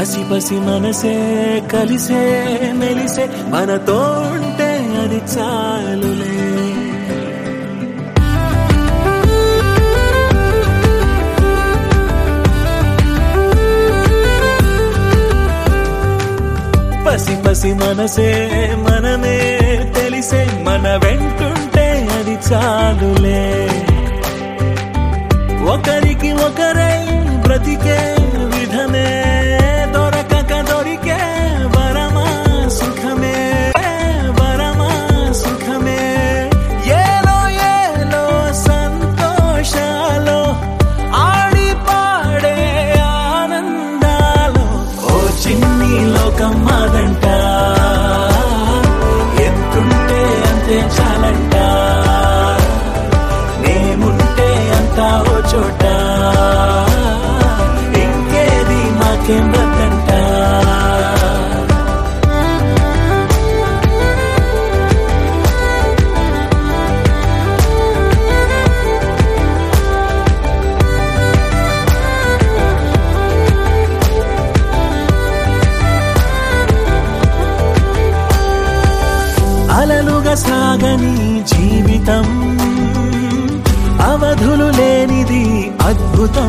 పసి పసి మనసే కలిసే మెలిసే మనతో ఉంటే అది చాలులే పసి పసి మనసే మనమే తెలిసే మన వెంటుంటే అది చాలులే ఒకరికి ఒకరై బ్రతికే విధమే దొరకక దొరికే వరమా సుఖమే వరమా సుఖమే ఏలో ఏలో సంతోషాలో ఆడి పాడే ఆనందాలు ఓ చిన్ని లోకం మాదంట ఎంతుంటే అంతే చాలంట మేముంటే అంతా ఓ చోట ఇంకేది మాకేం వద్దంట అలలుగా సాగని జీవితం అవధులు లేనిది అద్భుతం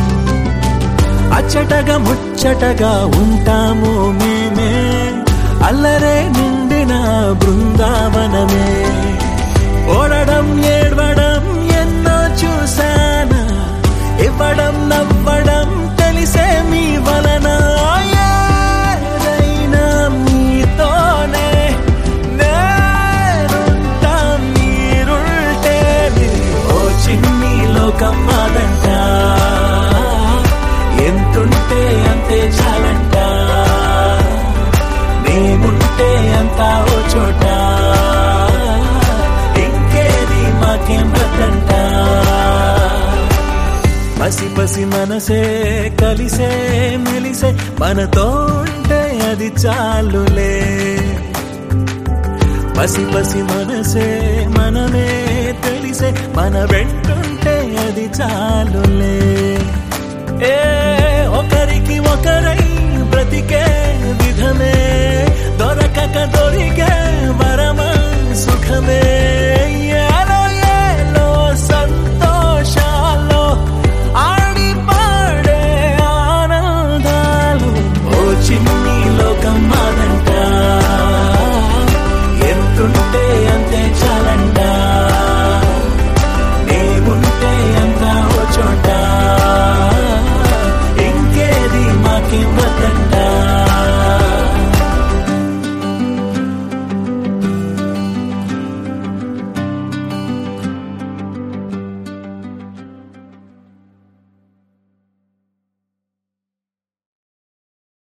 అచ్చటగా ముచ్చటగా ఉంటాము మేమే అల్లరే నిండిన బృందావనమే ఓడడం ఏడవడం ఎన్నో చూశానా ఇవ్వడం నవ్వడం తెలిసే మీ వలన ఏదైనా మీతోనే నేనుంటా మీరుంటే ఓ చిన్ని లోకం మాదంట ఎంతుంటే అంతే చాలంట మేముంటే అంతా ఓ చోట ఇంకేది మాకేం వద్దంట పసి పసి మనసే కలిసే మెలిసే మనతో ఉంటే అది చాలులే పసి పసి మనసే మనమే తెలిసే మన వెంటుంటే అది చాలులే ఏ ఒకరికి ఒకరై బ్రతికే విధమే దొరకక దొరికే